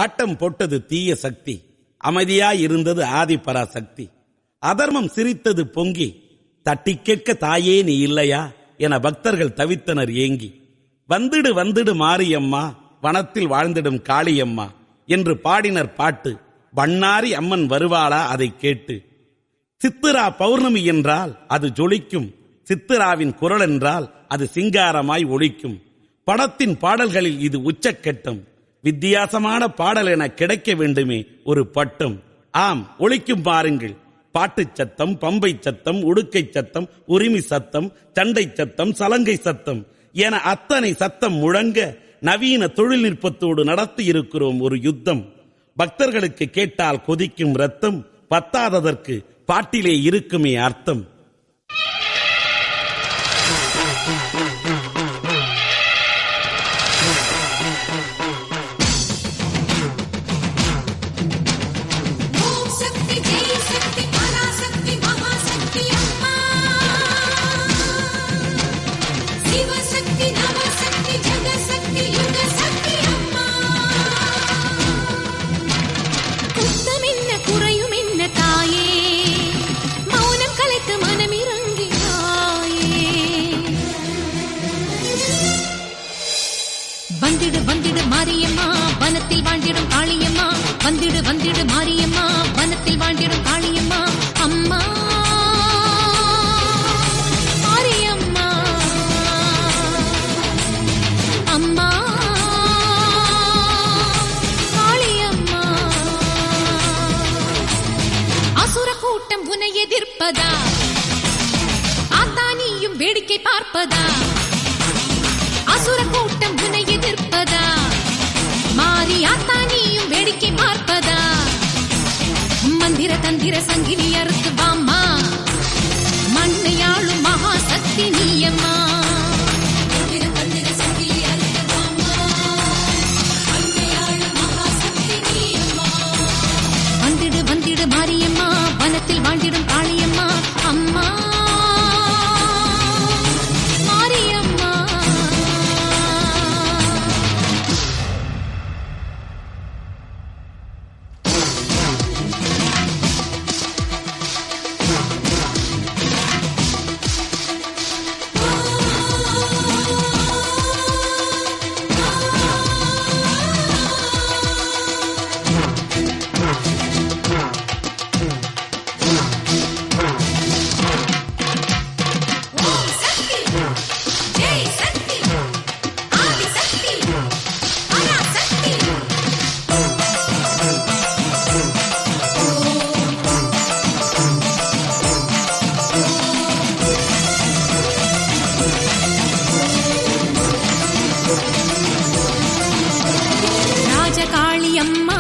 ஆட்டம் போட்டது தீய சக்தி அமைதியாய் இருந்தது ஆதிபராசக்தி அதர்மம் சிரித்தது பொங்கி தட்டி கேட்க தாயே நீ இல்லையா என பக்தர்கள் தவித்தனர் ஏங்கி வந்துடு வந்துடு மாரியம்மா வனத்தில் வாழ்ந்திடும் காளியம்மா என்று பாடினர் பாட்டு பண்ணாரி அம்மன் வருவாளா அதை கேட்டு சித்திரா பௌர்ணமி என்றால் அது ஜொலிக்கும் சித்திராவின் குரல் என்றால் அது சிங்காரமாய் ஒழிக்கும் படத்தின் பாடல்களில் இது உச்சக்கட்டம் வித்தியாசமான பாடல் என கிடைக்க வேண்டுமே ஒரு பட்டம் ஆம் ஒழிக்கும் பாருங்கள் பாட்டுச் சத்தம் பம்பை சத்தம் உடுக்கை சத்தம் உரிமை சத்தம் சண்டை சத்தம் சலங்கை சத்தம் என அத்தனை சத்தம் முழங்க நவீன தொழில்நுட்பத்தோடு நடத்தி இருக்கிறோம் ஒரு யுத்தம் பக்தர்களுக்கு கேட்டால் கொதிக்கும் ரத்தம் பத்தாததற்கு பாட்டிலே இருக்குமே அர்த்தம் ஓம் சக்தி ஜெய் சக்தி பராசக்தி மகாசக்தி அம்மா சிவசக்தி நவசக்தி ஜெகசக்தி யுகசக்தி அம்மா குத்தம் என்ன குறையும் என்ன தாயே மௌனம் கலைத்து மனமிறங்கினாயே வந்திடு வந்திடு மாரியம்மா வனத்தில் வாழ்ந்திடும் காளியம்மா வந்திடு வந்திடு மாரியம்மா வனத்தில் வாழ்ந்திடும் காளியம்மா அம்மா மாரியம்மா அம்மா காளியம்மா அசுர கூட்டம் உன்னை எதிர்ப்பதா ஆத்தானியும் வேடிக்கை பார்ப்பதா அசுர கூட்டம் உன்னை எதிர்ப்பதா மாறி ஆத்தானியும் வேடிக்கை பார்ப்பதா மந்திர தந்திர சங்கிலி அறுத்து வாம்மா மண்ணையாளும் மகா சக்தி நீயம்மா மந்திர தந்திர சங்கிலி அறுத்து வாம்மா மண்ணையாளும் மகா சக்தி நீயம்மா வந்திடு வந்திடு மாரியம்மா வனத்தில் வாழ்ந்திடும் காளியம்மா அம்மா மாரியம்மா ஓம் சக்தி ஜெய் சக்தி ஆதி சக்தி பராசக்தி ராஜகாளி அம்மா